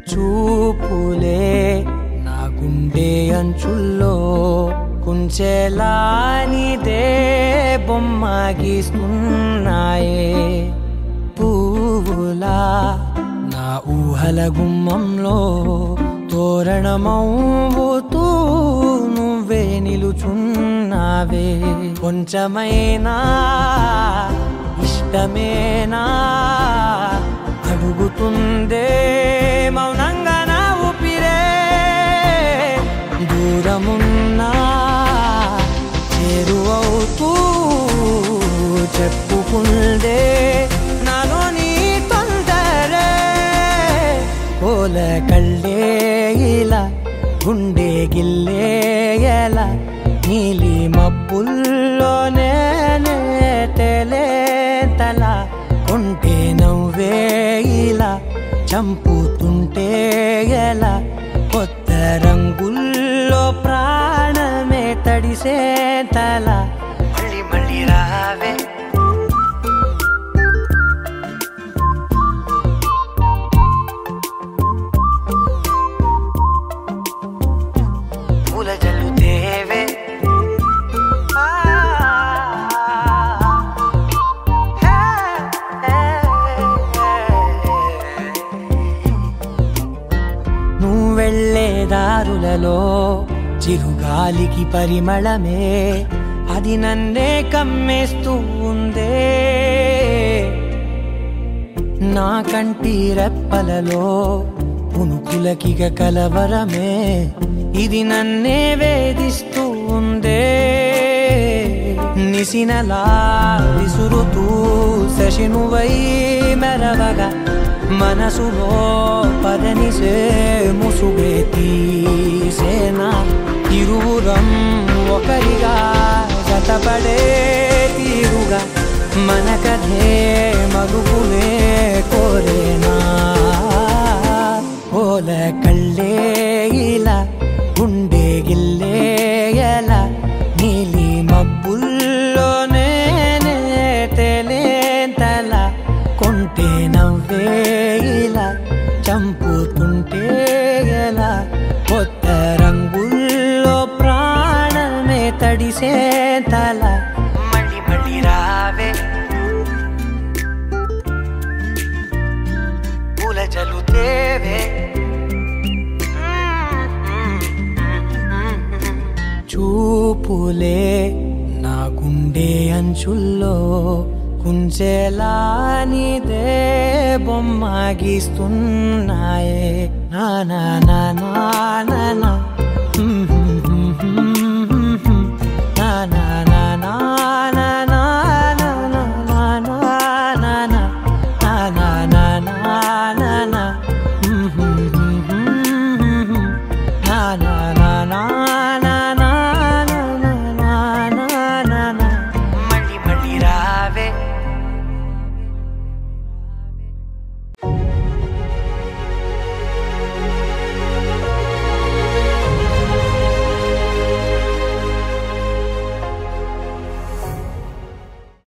చూపులే నా గుండె అంచుల్లో కుంచెలా నీదే బొమ్మ గీస్తున్నాయే పువ్వులా నా ఊహల గుమ్మంలో తోరణమవుతూ నువ్వే నిలుచున్నావే కొంచెమైనా ఇష్టమేనా అడుగుతుందే మౌనంగా నా ఊపిరే దూరమున్నా చేరువవుతూ చెప్పుకుందే నాలో నీ తొందరే పోల కళ్ళే ఇలా గుండె గిల్లే ఎలా నీలి మబ్బుల్లోనే తల కొంటే నవ్వే ఇలా చంపుతుంటే ఎలా కొత్త రంగుల్లో ప్రాణమే తడిసే తల మళ్ళీ మళ్ళీ రావే పూల జల్లుతేవే ఆ, హే, హే, నువ్వు వెళ్ళే దారులలో చిరుగాలికి పరిమళమే అది నన్నే కమ్మేస్తూ ఉందే నా కంటి రెప్పలలో పునుకులకిగ కలవరమే ఇది నన్నే వేధిస్తూ ఉందే నిసినలా విసురుతూ శశినువై మెరవగా మనసులో పదనిసే ముసుగే తీసేనా ఇరువురం ఒకరిగా జతపడే తీరుగా మన కథే మరుగునే కోరేనా ఓల కళ్ళే ఇలా గుండె గిల్లే ఎలా నీలి మబ్బుల్లోనే తేలేంతల కొంటే నవ్వే ఇలా చంపుతుంటే ఎలా కొత్త రంగుల్లో ప్రాణమే తడిసే తల మళ్ళీ మళ్ళీ రావే పూల జలుతేవే చూపులే నా గుండె అంచుల్లో కుంచెలా నీదే బొమ్మ గీస్తున్నాయే నా నా నా నా నా నా. హ్మ్ హ్మ్ హ్మ్ హ్మ్.